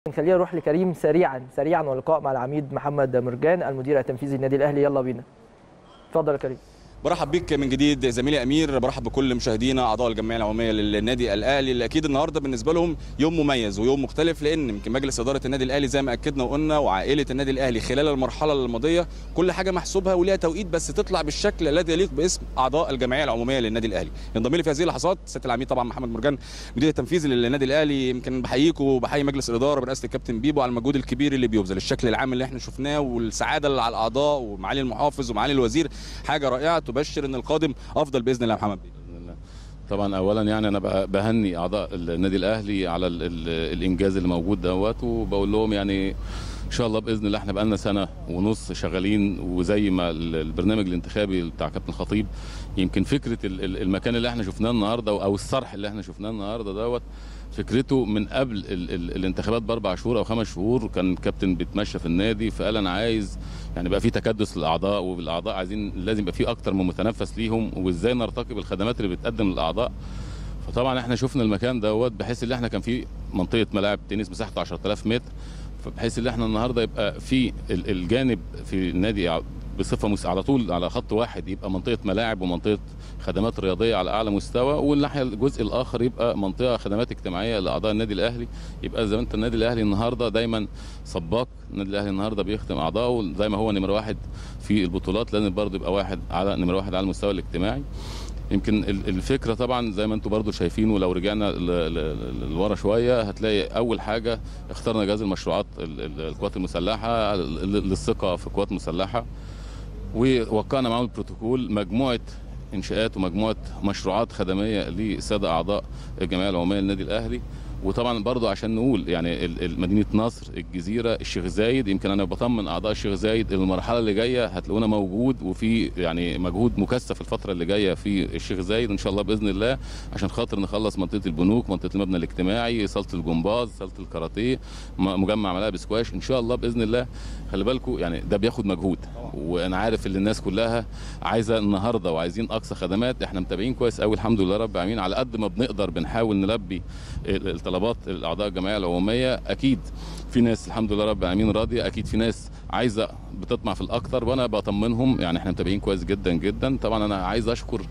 خلينا نروح لكريم سريعا سريعا ولقاء مع العميد محمد مرجان المدير التنفيذي للنادي الاهلي يلا بينا اتفضل يا كريم برحب بيك من جديد زميلي امير برحب بكل مشاهدينا اعضاء الجمعيه العموميه للنادي الاهلي اللي اكيد النهارده بالنسبه لهم يوم مميز ويوم مختلف لان يمكن مجلس اداره النادي الاهلي زي ما اكدنا وقلنا وعائله النادي الاهلي خلال المرحله الماضيه كل حاجه محسوبها وليها توقيت بس تطلع بالشكل الذي يليق باسم اعضاء الجمعيه العموميه للنادي الاهلي ينضم لي في هذه اللحظات سياده العميد طبعا محمد مرجان مدير التنفيذي للنادي الاهلي يمكن بحييكم وبحيي مجلس الاداره برئاسه الكابتن بيبو على المجهود الكبير اللي بيبذل الشكل العام اللي احنا شفناه والسعاده اللي على الاعضاء ومعالي المحافظ ومعالي الوزير حاجه رائعه تبشر ان القادم افضل باذن الله يا محمد بيه بإذن الله. طبعا اولا يعني انا ب- بهني اعضاء النادي الاهلي على ال ال الانجاز اللي موجود دوت وبقول لهم يعني ان شاء الله باذن الله احنا بقالنا سنه ونص شغالين وزي ما ال- البرنامج الانتخابي بتاع كابتن الخطيب يمكن فكره ال- ال- المكان اللي احنا شفناه النهارده او الصرح اللي احنا شفناه النهارده دوت فكرته من قبل ال ال الانتخابات باربع شهور او خمس شهور كان الكابتن بيتمشى في النادي فقال انا عايز يعني بقى في تكدس للاعضاء وبالاعضاء عايزين لازم يبقى في اكتر من متنفس ليهم وازاي نرتقي بالخدمات اللي بتقدم للاعضاء فطبعا احنا شفنا المكان دوت بحيث ان احنا كان في منطقه ملاعب تنس مساحته 10000 متر فبحيث ان احنا النهارده يبقى في ال- الجانب في النادي ع- بصفه مس... على طول على خط واحد يبقى منطقه ملاعب ومنطقه خدمات رياضيه على اعلى مستوى والناحيه الجزء الاخر يبقى منطقه خدمات اجتماعيه لاعضاء النادي الاهلي يبقى زي ما انت النادي الاهلي النهارده دايما سباق النادي الاهلي النهارده بيخدم اعضائه زي ما هو نمره واحد في البطولات لازم برضه يبقى واحد على نمره واحد على المستوى الاجتماعي يمكن ال- الفكره طبعا زي ما انتم برضو شايفين ولو رجعنا ل- ل- ل- لورا شويه هتلاقي اول حاجه اخترنا جهاز المشروعات ال- ال- القوات المسلحه ل- للثقه في القوات المسلحه ووقعنا معاهم البروتوكول مجموعه انشاءات ومجموعه مشروعات خدميه للساده اعضاء الجمعيه العموميه للنادي الاهلي وطبعا برضو عشان نقول يعني ال- ال- مدينه نصر الجزيره الشيخ زايد يمكن انا بطمن اعضاء الشيخ زايد المرحله اللي جايه هتلاقونا موجود وفي يعني مجهود مكثف الفتره اللي جايه في الشيخ زايد ان شاء الله باذن الله عشان خاطر نخلص منطقه البنوك منطقه المبنى الاجتماعي صاله الجمباز صاله الكاراتيه م- مجمع ملاعب سكواش ان شاء الله باذن الله خلي بالكم يعني ده بياخد مجهود وانا عارف ان الناس كلها عايزه النهارده وعايزين اقصى خدمات احنا متابعين كويس قوي الحمد لله رب العالمين على قد ما بنقدر بنحاول نلبي ال- الطلبات الاعضاء الجمعيه العموميه اكيد في ناس الحمد لله رب العالمين راضيه اكيد في ناس عايزه بتطمع في الاكتر وانا بطمنهم يعني احنا متابعين كويس جدا جدا طبعا انا عايز اشكر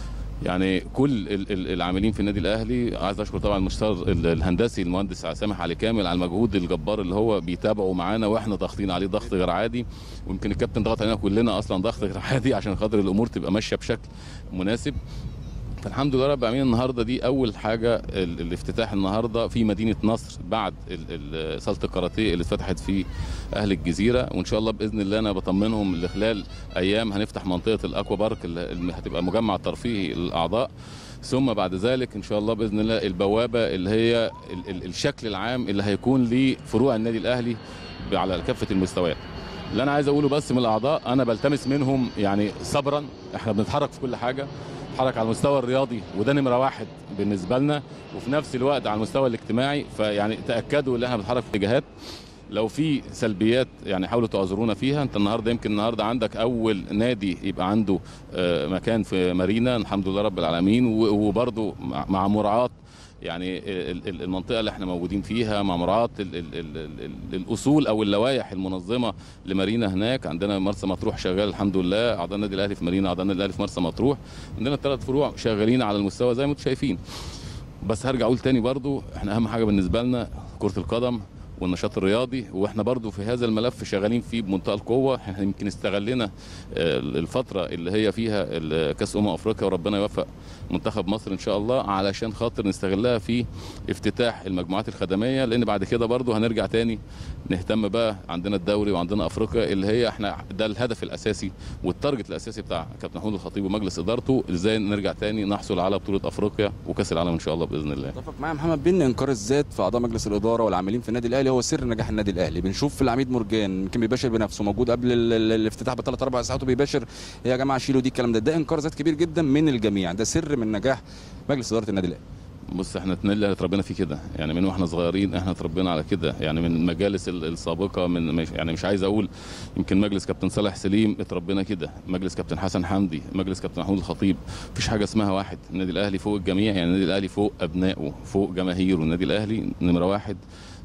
يعني كل ال- ال- العاملين في النادي الاهلي عايز اشكر طبعا المستشار ال- الهندسي المهندس سامح علي كامل على المجهود الجبار اللي هو بيتابعه معانا واحنا ضاغطين عليه ضغط غير عادي ويمكن الكابتن ضغط علينا كلنا اصلا ضغط غير عادي عشان خاطر الامور تبقى ماشيه بشكل مناسب فالحمد لله رب العالمين النهارده دي اول حاجه ال- الافتتاح النهارده في مدينه نصر بعد ال- ال- صاله الكاراتيه اللي اتفتحت في اهل الجزيره وان شاء الله باذن الله انا بطمنهم اللي خلال ايام هنفتح منطقه الاكوا بارك اللي اللي هتبقى مجمع ترفيهي للاعضاء ثم بعد ذلك ان شاء الله باذن الله البوابه اللي هي ال- ال- الشكل العام اللي هيكون لفروع النادي الاهلي على كافه المستويات اللي انا عايز اقوله بس من الاعضاء انا بلتمس منهم يعني صبرا احنا بنتحرك في كل حاجه نتحرك على المستوى الرياضي وده نمره واحد بالنسبه لنا وفي نفس الوقت على المستوى الاجتماعي فيعني تاكدوا ان احنا بنتحرك في اتجاهات لو في سلبيات يعني حاولوا تعذرونا فيها انت النهارده يمكن النهارده عندك اول نادي يبقى عنده آه، مكان في مارينا الحمد لله رب العالمين و- وبرضه مع- مع مراعاه يعني ال- ال- المنطقه اللي احنا موجودين فيها مع مراعاه ال- ال- ال- ال- ال- الاصول او اللوائح المنظمه لمارينا هناك عندنا مرسى مطروح شغال الحمد لله اعضاء النادي الاهلي في مارينا اعضاء النادي الاهلي في مرسى مطروح عندنا ثلاث فروع شغالين على المستوى زي ما انتم شايفين بس هرجع اقول تاني برضو احنا اهم حاجه بالنسبه لنا كره القدم والنشاط الرياضي واحنا برضو في هذا الملف شغالين فيه بمنتهى القوه احنا يمكن استغلنا آه، الفتره اللي هي فيها ال- كاس امم افريقيا وربنا يوفق منتخب مصر ان شاء الله علشان خاطر نستغلها في افتتاح المجموعات الخدميه لان بعد كده برضو هنرجع تاني نهتم بقى عندنا الدوري وعندنا افريقيا اللي هي احنا ده الهدف الاساسي والتارجت الاساسي بتاع كابتن محمود الخطيب ومجلس ادارته ازاي نرجع تاني نحصل على بطوله افريقيا وكاس العالم ان شاء الله باذن الله اتفق معايا محمد بيه ان انكار الذات في اعضاء مجلس الاداره والعاملين في النادي الاهلي هو سر نجاح النادي الاهلي بنشوف في العميد مرجان يمكن بيباشر بنفسه موجود قبل ال- ال- الافتتاح بثلاث اربع ساعات وبيباشر يا جماعه شيلوا دي الكلام ده ده انكار ذات كبير جدا من الجميع ده سر من نجاح مجلس اداره النادي الاهلي بص احنا اللي اتربينا فيه كده يعني من واحنا صغيرين احنا اتربينا على كده يعني من المجالس ال- السابقه من مش يعني مش عايز اقول يمكن مجلس كابتن صالح سليم اتربينا كده مجلس كابتن حسن حمدي مجلس كابتن محمود الخطيب مفيش حاجه اسمها واحد النادي الاهلي فوق الجميع يعني النادي الاهلي فوق ابنائه فوق جماهيره النادي الاهلي نمره واحد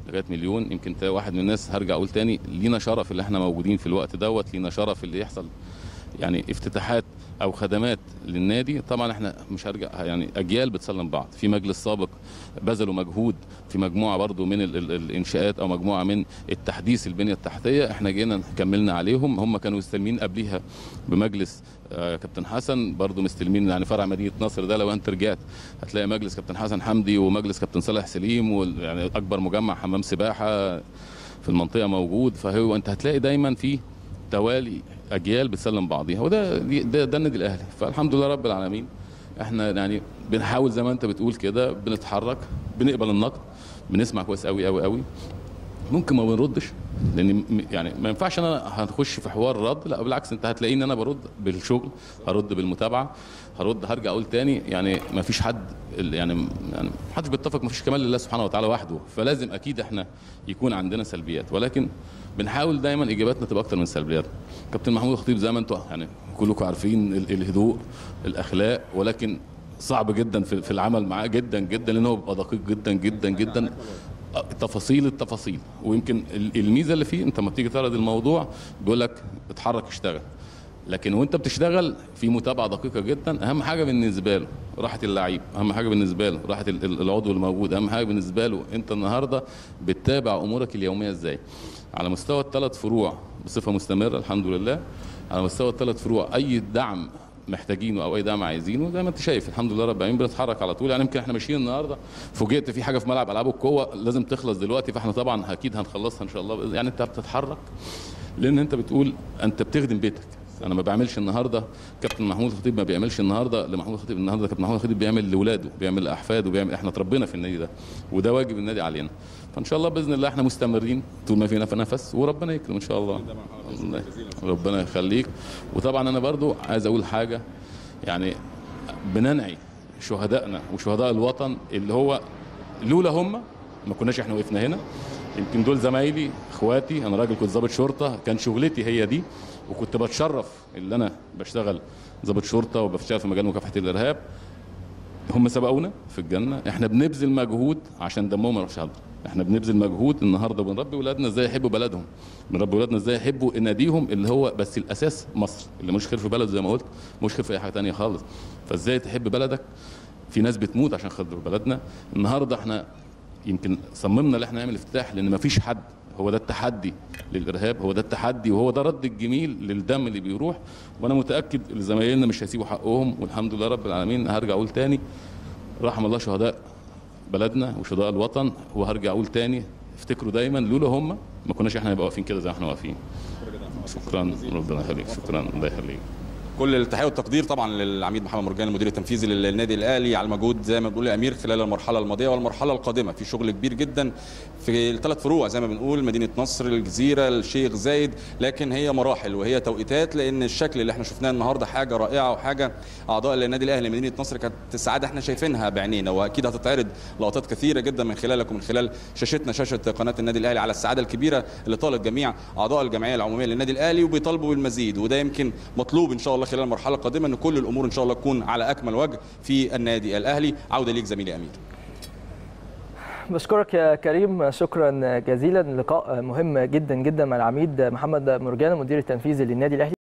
لغايه مليون يمكن تلاقي واحد من الناس هرجع اقول تاني لينا شرف اللي احنا موجودين في الوقت دوت لينا شرف اللي يحصل يعني افتتاحات او خدمات للنادي طبعا احنا مش هرجع يعني اجيال بتسلم بعض في مجلس سابق بذلوا مجهود في مجموعه برضو من ال ال الانشاءات او مجموعه من التحديث البنيه التحتيه احنا جينا كملنا عليهم هم كانوا مستلمين قبليها بمجلس آه كابتن حسن برضو مستلمين يعني فرع مدينه نصر ده لو انت رجعت هتلاقي مجلس كابتن حسن حمدي ومجلس كابتن صالح سليم ويعني اكبر مجمع حمام سباحه في المنطقه موجود فهو انت هتلاقي دايما في توالي اجيال بتسلم بعضيها وده ده, ده النادي الاهلي فالحمد لله رب العالمين احنا يعني بنحاول زي ما انت بتقول كده بنتحرك بنقبل النقد بنسمع كويس قوي قوي قوي ممكن ما بنردش لان يعني ما ينفعش انا هنخش في حوار رد لا بالعكس انت هتلاقيني انا برد بالشغل هرد بالمتابعه هرد هرجع اقول تاني يعني ما فيش حد يعني يعني ما حدش بيتفق ما فيش كمال لله سبحانه وتعالى وحده فلازم اكيد احنا يكون عندنا سلبيات ولكن بنحاول دايما اجاباتنا تبقى اكتر من سلبيات كابتن محمود الخطيب زي ما انتم يعني كلكم عارفين الهدوء الاخلاق ولكن صعب جدا في العمل معاه جدا جدا لان هو بيبقى دقيق جدا جدا جدا تفاصيل التفاصيل ويمكن الميزه اللي فيه انت لما بتيجي تعرض الموضوع بيقول لك اتحرك اشتغل لكن وانت بتشتغل في متابعه دقيقه جدا اهم حاجه بالنسبه له راحه اللعيب اهم حاجه بالنسبه له راحه العضو الموجود اهم حاجه بالنسبه له انت النهارده بتتابع امورك اليوميه ازاي على مستوى الثلاث فروع بصفه مستمره الحمد لله على مستوى الثلاث فروع اي دعم محتاجينه او اي دعم عايزينه زي ما انت شايف الحمد لله رب العالمين بنتحرك على طول يعني يمكن احنا ماشيين النهارده فوجئت في حاجه في ملعب العاب القوه لازم تخلص دلوقتي فاحنا طبعا اكيد هنخلصها ان شاء الله يعني انت بتتحرك لان انت بتقول انت بتخدم بيتك انا ما بعملش النهارده كابتن محمود الخطيب ما بيعملش النهارده لمحمود الخطيب النهارده كابتن محمود الخطيب بيعمل لاولاده بيعمل لاحفاده بيعمل احنا اتربينا في النادي ده وده واجب النادي علينا فان شاء الله باذن الله احنا مستمرين طول ما فينا في نفس وربنا يكرم ان شاء الله الله ربنا يخليك وطبعا انا برضو عايز اقول حاجه يعني بننعي شهدائنا وشهداء الوطن اللي هو لولا هم ما كناش احنا وقفنا هنا يمكن دول زمايلي اخواتي انا راجل كنت ضابط شرطه كان شغلتي هي دي وكنت بتشرف اللي انا بشتغل ضابط شرطه وبشتغل في مجال مكافحه الارهاب هم سبقونا في الجنه احنا بنبذل مجهود عشان دمهم ما يروحش احنا بنبذل مجهود النهارده بنربي ولادنا ازاي يحبوا بلدهم بنربي ولادنا ازاي يحبوا ناديهم اللي هو بس الاساس مصر اللي مش خير في بلد زي ما قلت مش خير في اي حاجه ثانيه خالص فازاي تحب بلدك في ناس بتموت عشان خاطر بلدنا النهارده احنا يمكن صممنا ان احنا نعمل افتتاح لان ما فيش حد هو ده التحدي للارهاب هو ده التحدي وهو ده رد الجميل للدم اللي بيروح وانا متاكد ان زمايلنا مش هيسيبوا حقهم والحمد لله رب العالمين هرجع اقول تاني رحم الله شهداء بلدنا وشهداء الوطن وهرجع اقول تاني افتكروا دايما لولا هم ما كناش احنا نبقى واقفين كده زي ما احنا واقفين شكرا ربنا يخليك شكرا الله يخليك كل التحيه والتقدير طبعا للعميد محمد مرجان المدير التنفيذي للنادي الاهلي على المجهود زي ما بنقول يا امير خلال المرحله الماضيه والمرحله القادمه في شغل كبير جدا في الثلاث فروع زي ما بنقول مدينه نصر الجزيره الشيخ زايد لكن هي مراحل وهي توقيتات لان الشكل اللي احنا شفناه النهارده حاجه رائعه وحاجه اعضاء النادي الاهلي مدينه نصر كانت سعاده احنا شايفينها بعينينا واكيد هتتعرض لقطات كثيره جدا من خلالك ومن خلال شاشتنا شاشه قناه النادي الاهلي على السعاده الكبيره اللي طالت جميع اعضاء الجمعيه العموميه للنادي الاهلي وبيطالبوا بالمزيد وده يمكن مطلوب ان شاء الله خلال المرحله القادمه ان كل الامور ان شاء الله تكون على اكمل وجه في النادي الاهلي عوده ليك زميلي امير بشكرك يا كريم شكرا جزيلا لقاء مهم جدا جدا مع العميد محمد مرجان المدير التنفيذي للنادي الاهلي